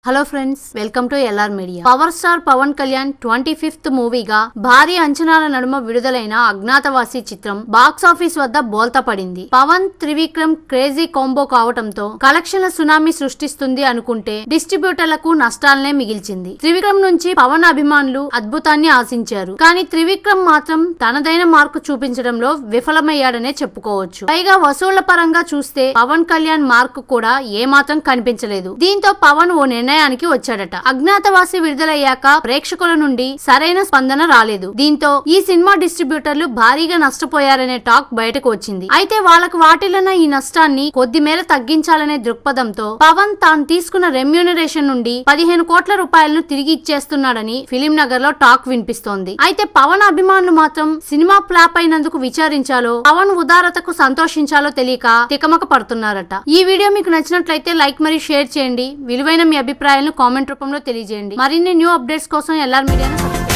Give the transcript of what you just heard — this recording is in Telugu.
hello friends welcome to LR media power star Pawan Kalyan twenty fifth మూవీగా భారీ అంచనాల నడుమ విడుదలైన అజ్ఞాతవాసి చిత్రం బాక్స్ ఆఫీస్ వద్ద బోల్తా పడింది పవన్ త్రివిక్రమ్ క్రేజీ కాంబో కావటంతో కలెక్షన్ల సునామీ సృష్టిస్తుంది అనుకుంటే డిస్ట్రిబ్యూటర్లకు నష్టాలనే మిగిల్చింది త్రివిక్రమ్ నుంచి పవన్ అభిమానులు అద్భుతాన్ని ఆశించారు కానీ త్రివిక్రమ్ మాత్రం తనదైన మార్కు చూపించడంలో విఫలమయ్యాడనే చెప్పుకోవచ్చు పైగా వసూళ్ల పరంగా చూస్తే పవన్ కళ్యాణ్ మార్కు కూడా ఏమాత్రం కనిపించలేదు దీంతో పవన్ ఓ నిర్ణయానికి వచ్చాడట అజ్ఞాతవాసి విడుదలయ్యాక ప్రేక్షకుల నుండి సరైన స్పందన రాలేదు దీంతో ఈ సినిమా డిస్ట్రిబ్యూటర్లు భారీగా నష్టపోయారనే టాక్ బయటకు వచ్చింది అయితే వాళ్ళకు వాటిల్లిన ఈ నష్టాన్ని కొద్ది మేర తగ్గించాలనే దృక్పథంతో పవన్ తాను తీసుకున్న రెమ్యూనరేషన్ నుండి పదిహేను కోట్ల రూపాయలను తిరిగి ఇచ్చేస్తున్నాడని ఫిలిం నగర్ లో టాక్ వినిపిస్తోంది అయితే పవన్ అభిమానులు మాత్రం సినిమా ఫ్లాప్ అయినందుకు విచారించాలో పవన్ ఉదారతకు సంతోషించాలో తెలియక తికమక పడుతున్నారట ఈ వీడియో మీకు నచ్చినట్లయితే లైక్ మరియు షేర్ చేయండి విలువైన మీ అభిప్రాయాలను కామెంట్ రూపంలో తెలియజేయండి మరిన్ని న్యూ అప్డేట్స్ కోసం ఎల్ఆర్ మీడియాను సబ్స్క్రైబ్